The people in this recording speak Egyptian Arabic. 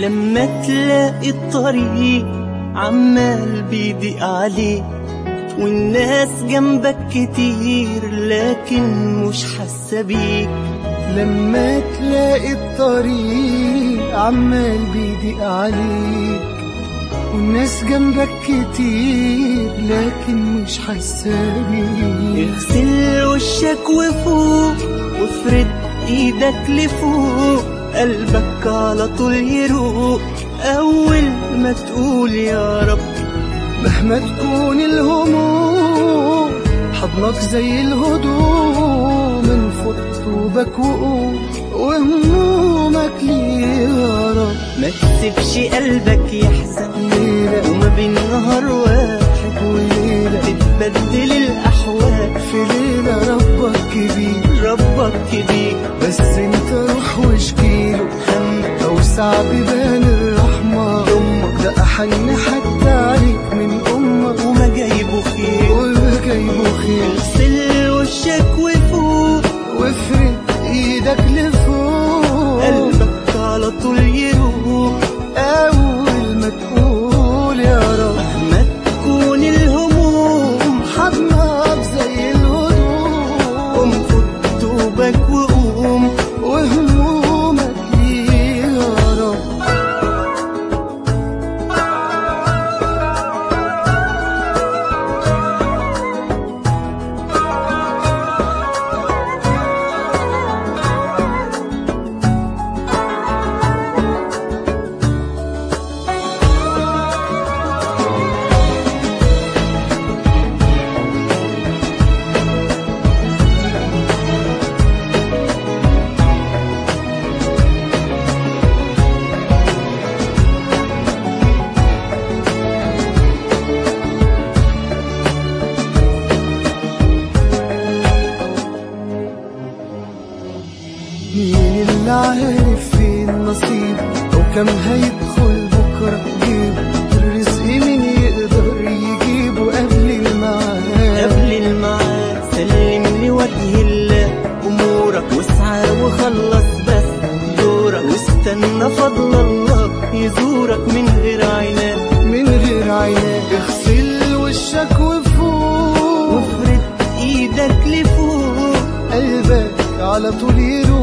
لما تلاقي الطريق عمال بيضيق عليك والناس جنبك كتير لكن مش حاسة بيك لما تلاقي الطريق عمال بيضيق عليك والناس جنبك كتير لكن مش حاسة بيك اغسل وشك وفوق وافرد ايدك لفوق قلبك على طول يروق اول ما تقول يا رب مهما تكون الهموم حضنك زي الهدوم من فوق طوبك وقوم وهمومك ليه يا رب ما تسيبش قلبك يحزن ليلة وما بين نهار واحد وليلة تتبدل الاحوال في ليلة ربك كبير ربك كبير بس انت روح واشكيله همك اوسع بيبان الرحمة امك ده احن حتى عليك من امك وما جايبه خير وجايبه خير اغسل وشك وفوق وافرد ايدك لفوق قلبك على طول يروق اول ما تقول يا رب مهما تكون الهموم حضنك زي الهدوم قوم خد توبك وقوم وهمومك ليه يا رب مين اللي عارف فين نصيبه او كم هيدخل بكره جيبه الرزق مين يقدر يجيبه قبل الميعاد قبل الميعاد سلم لوجه الله امورك واسعى وخلص بس دورك واستنى فضل الله يزورك من غير عناد من غير عينات اغسل وشك وفوق وافرد ايدك لفوق قلبك على طول يروح